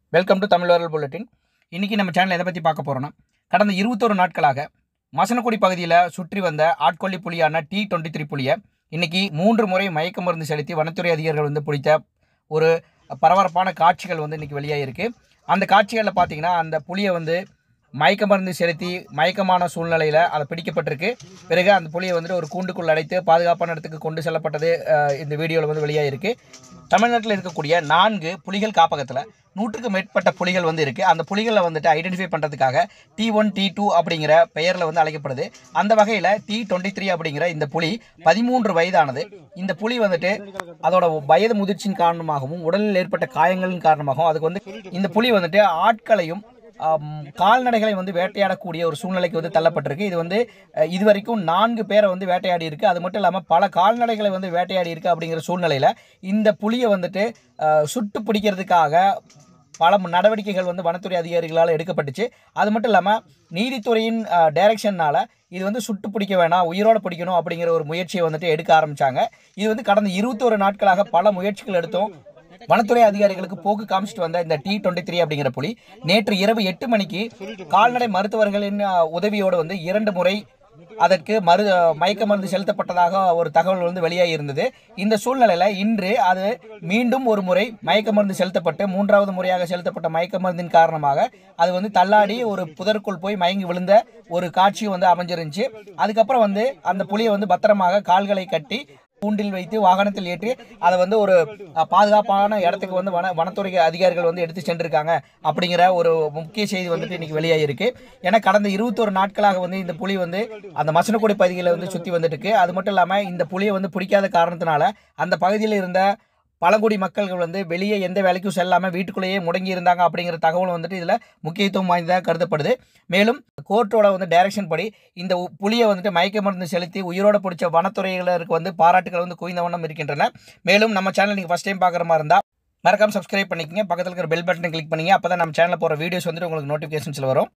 welcome to Tamil வரல் bulletin இன்றைக்கி நம்ம சேனல் எதை பற்றி பார்க்க போகிறோன்னா கடந்த இருபத்தொரு நாட்களாக மசனக்குடி பகுதியில் சுற்றி வந்த ஆட்கொல்லி புலியான டி டுவெண்ட்டி த்ரீ புலியை இன்னைக்கு மூன்று முறை மயக்க மருந்து செலுத்தி வனத்துறை அதிகாரிகள் வந்து பிடித்த ஒரு பரபரப்பான காட்சிகள் வந்து இன்றைக்கி வெளியாகிருக்கு அந்த காட்சிகளில் பார்த்தீங்கன்னா அந்த புலியை வந்து மயக்க மருந்து செலுத்தி மயக்கமான சூழ்நிலையில் அதை பிடிக்கப்பட்டிருக்கு பிறகு அந்த புலியை வந்துட்டு ஒரு கூண்டுக்குள் அடைத்து பாதுகாப்பான இடத்துக்கு கொண்டு செல்லப்பட்டது அஹ், இந்த வீடியோவில் வந்து வெளியாகிருக்கு தமிழ்நாட்டில் இருக்கக்கூடிய நான்கு புலிகள் காப்பகத்தில் நூற்றுக்கு மேற்பட்ட புலிகள் வந்து இருக்குது அந்த புலிகளை வந்துட்டு ஐடென்டிஃபை பண்ணுறதுக்காக டி ஒன் டி டூ அப்படிங்கிற பெயரில் வந்து அழைக்கப்படுது அந்த வகையில் டி டுவெண்ட்டி த்ரீ அப்படிங்கிற இந்த புலி பதிமூன்று வயதானது இந்த புலி வந்துட்டு அதோட வயது முதிர்ச்சியின் காரணமாகவும் உடலில் ஏற்பட்ட காயங்களின் காரணமாகவும் அதுக்கு வந்து இந்த புலி வந்துட்டு ஆட்களையும் ஆம், கால்நடைகளை வந்து வேட்டையாடக்கூடிய ஒரு சூழ்நிலைக்கு வந்து தள்ளப்பட்டிருக்கு இது வந்து அஹ், இதுவரைக்கும் நான்கு பேரை வந்து வேட்டையாடி இருக்கு அது மட்டும் இல்லாமல் பல கால்நடைகளை வந்து வேட்டையாடி இருக்கு அப்படிங்கிற சூழ்நிலையில் இந்த புலியை வந்துட்டு அஹ், சுட்டு பிடிக்கிறதுக்காக பல மு- நடவடிக்கைகள் வந்து வனத்துறை அதிகாரிகளால் எடுக்கப்பட்டுச்சு அது மட்டும் இல்லாமல் நீதித்துறையின் டைரக்ஷன்னால இது வந்து சுட்டு பிடிக்க வேணாம் உயிரோட பிடிக்கணும் அப்படிங்கிற ஒரு முயற்சியை வந்துட்டு எடுக்க ஆரம்பிச்சாங்க இது வந்து கடந்த இருபத்தொரு நாட்களாக பல முயற்சிகள் எடுத்தோம் வனத்துறை அதிகாரிகளுக்கு போக்கு காமிச்சிட்டு வந்த இந்த டி டுவெண்ட்டி த்ரீ அப்படிங்கிற புலி நேற்று இரவு எட்டு மணிக்கு கால்நடை மருத்துவர்களின் அஹ், உதவியோடு வந்து இரண்டு முறை அதற்கு மரு மயக்க மருந்து செலுத்தப்பட்டதாக ஒரு தகவல் வந்து வெளியாகி இருந்தது இந்த சூழ்நிலையில் இன்று அது மீண்டும் ஒரு முறை மயக்க மருந்து செலுத்தப்பட்டு மூன்றாவது முறையாக செலுத்தப்பட்ட மயக்க மருந்தின் காரணமாக அது வந்து தள்ளாடி ஒரு புதருக்குள் போய் மயங்கி விழுந்த ஒரு காட்சியும் வந்து அமைஞ்சிருந்துச்சு அதுக்கப்புறம் வந்து அந்த புலியை வந்து பத்திரமாக கால்களை கட்டி கூண்டில் வைத்து வாகனத்தில் ஏற்றி அதை வந்து ஒரு அஹ், பாதுகாப்பான இடத்துக்கு வந்து வன வனத்துறை அதிகாரிகள் வந்து எடுத்து சென்றிருக்காங்க அப்படிங்கிற ஒரு முக்கிய செய்தி வந்துட்டு இன்னைக்கு வெளியாகிருக்கு ஏன்னா கடந்த இருபத்தொரு நாட்களாக வந்து இந்த புலி வந்து அந்த மசனக்குடி பகுதியில் வந்து சுற்றி வந்துட்டு இருக்கு அது மட்டும் இல்லாமல் இந்த புலியை வந்து பிடிக்காத காரணத்தினால அந்த பகுதியில் இருந்த பழங்குடி மக்கள்கள் வந்து வெளியே எந்த வேலைக்கும் செல்லாமல் வீட்டுக்குள்ளேயே முடங்கி இருந்தாங்க அப்படிங்கிற தகவல் வந்துட்டு இதில் முக்கியத்துவம் வாய்ந்ததாக கருதப்படுது மேலும் கோர்ட்டோட வந்து டைரக்ஷன் படி இந்த உ- புலியை வந்துட்டு மயக்க மருந்து செலுத்தி உயிரோட பிடிச்ச வனத்துறையினருக்கு வந்து பாராட்டுகள் வந்து குவிந்த வண்ணம் இருக்கின்றன மேலும் நம்ம சேனல் நீங்கள் ஃபஸ்ட் டைம் பார்க்குற மாதிரி இருந்தால் மறக்காம சப்ஸ்கிரைப் பண்ணிக்கங்க பக்கத்தில் இருக்கிற பெல் பட்டனை கிளிக் பண்ணிங்க அப்போ தான் நம்ம சேனலில் போகிற வீடியோஸ் வந்துட்டு உங்களுக்கு நோட்டிஃபிகேஷன்ஸில் வரும்